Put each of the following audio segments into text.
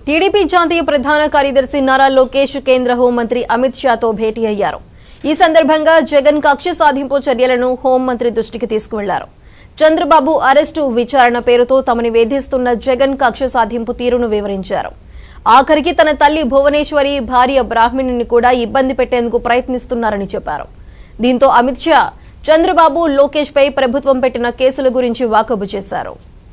TDP జాతీయ ప్రధాన కార్యదర్శి నారా లోకేష్ కేంద్ర హోంమంత్రి అమిత్ షాతో భేటీ అయ్యారు ఈ సందర్భంగా జగన్ కక్ష సాధింపు చర్యలను హోంమంత్రి దృష్టికి తీసుకువెళ్లారు చంద్రబాబు అరెస్టు విచారణ పేరుతో తమని వేధిస్తున్న జగన్ కక్ష సాధింపు తీరును వివరించారు ఆఖరికి తన తల్లి భువనేశ్వరి భార్య బ్రాహ్మణుని కూడా ఇబ్బంది పెట్టేందుకు ప్రయత్నిస్తున్నారని చెప్పారు దీంతో అమిత్ షా చంద్రబాబు లోకేష్ పై ప్రభుత్వం పెట్టిన కేసుల గురించి వాకబు చేశారు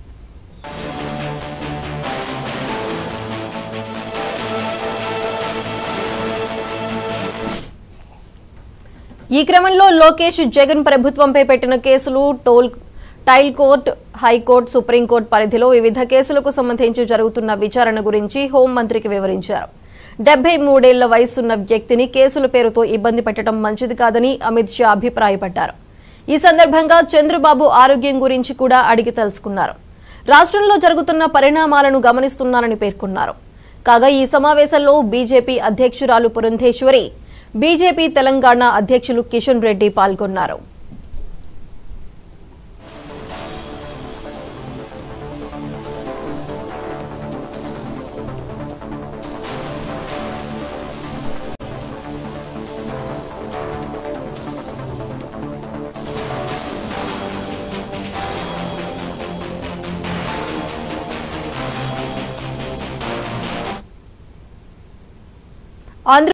ఈ క్రమంలో లోకేష్ జగన్ ప్రభుత్వంపై పెట్టిన కేసులు టోల్ టైల్ కోర్ట్ హైకోర్టు సుప్రీంకోర్టు పరిధిలో వివిధ కేసులకు సంబంధించి జరుగుతున్న విచారణ గురించి హోంమంత్రికి వివరించారు డెబ్బై మూడేళ్ల వయసున్న వ్యక్తిని కేసుల పేరుతో ఇబ్బంది పెట్టడం మంచిది కాదని అమిత్ షా అభిప్రాయపడ్డారు ఈ సందర్భంగా చంద్రబాబు ఆరోగ్యం గురించి కూడా అడిగి తెలుసుకున్నారు రాష్ట్రంలో జరుగుతున్న పరిణామాలను గమనిస్తున్నారని పేర్కొన్నారు కాగా ఈ సమావేశంలో బీజేపీ అధ్యక్షురాలు పురంధేశ్వరి బీజేపీ తెలంగాణ అధ్యక్షులు కిషన్ రెడ్డి పాల్గొన్నారు ఆంధ్ర